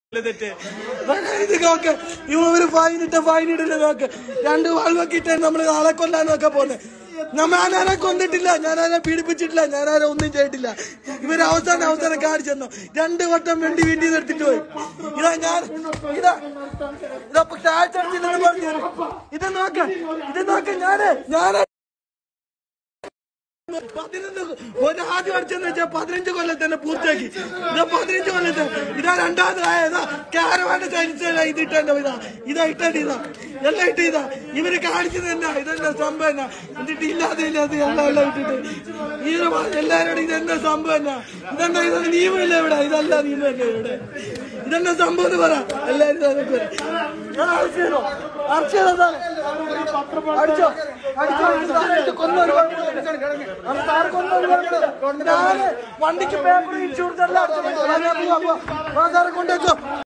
തെറ്റ് ഇത് നോക്ക് ഇവര് ഫൈൻ ഇട്ട ഫൈൻ ഇടില്ല നോക്ക് രണ്ട് വാൾവൊക്കെ ഇട്ടേ നമ്മള് ആളെ കൊല്ലാനൊക്കെ പോന്നെ നമ്മ ഞാനാരെ കൊന്നിട്ടില്ല ഞാനാരെ പീഡിപ്പിച്ചിട്ടില്ല ഞാനാരെ ഒന്നും ചെയ്തിട്ടില്ല ഇവര് അവസാനം അവസാനം കാണിച്ചെന്നു രണ്ട് വട്ടം വേണ്ടി വീട്ടിൽ എടുത്തിട്ട് പോയി ഇതാ ഞാൻ ഇതാ ഇതാ താഴ്ച പറഞ്ഞു ഇത് നോക്ക് ഇത് നോക്ക് ഞാന് ഞാന് പതിനൊന്ന് ഒരു ആദ്യം അടിച്ചെന്ന് വെച്ചാൽ പതിനഞ്ച് കൊല്ലം തന്നെ പൂർത്തിയാക്കി ഇതാ പതിനഞ്ച് കൊല്ലത്തെ ഇതാ രണ്ടാമത് ആയതാ ക്യാരവാന്റെ ചരിച്ച ഇത് ഇട്ടേണ്ട ഇതാ ഇതാ ഇട്ടേണ്ട ഇതാ എല്ലാം ഇട്ട് ഇതാ ഇവര് കാണിച്ചത് തന്നെ ഇതെന്താ സംഭവം എന്നാ എന്നിട്ട് ഇല്ലാതെ ഇല്ലാതെ എല്ലാം എല്ലാം ഇട്ടിട്ട് ഈ എല്ലാരോടും ഇതെന്താ സംഭവം എന്നാ ഇതെന്താ ഇത് നിയമമില്ല ഇവിടെ ഇതല്ല നിയമമല്ല ഇവിടെ ഇതെന്താ സംഭവം എന്ന് പറ എല്ലാരും ഇതൊക്കെ പറ. ഞാൻ അറസ്റ്റ് ചെയ്തോ അറസ്റ്റ് ചെയ്തോ സാറേ? അടിച്ചോ അടിച്ചോ അടിച്ചോ കൊന്നു സാറ് കൊന്നു ഞാന് വണ്ടിക്ക് പേപ്പർ ഇൻഷുറൻസ് എല്ലാം അടിച്ചു സാറെ കൊണ്ടേക്കോ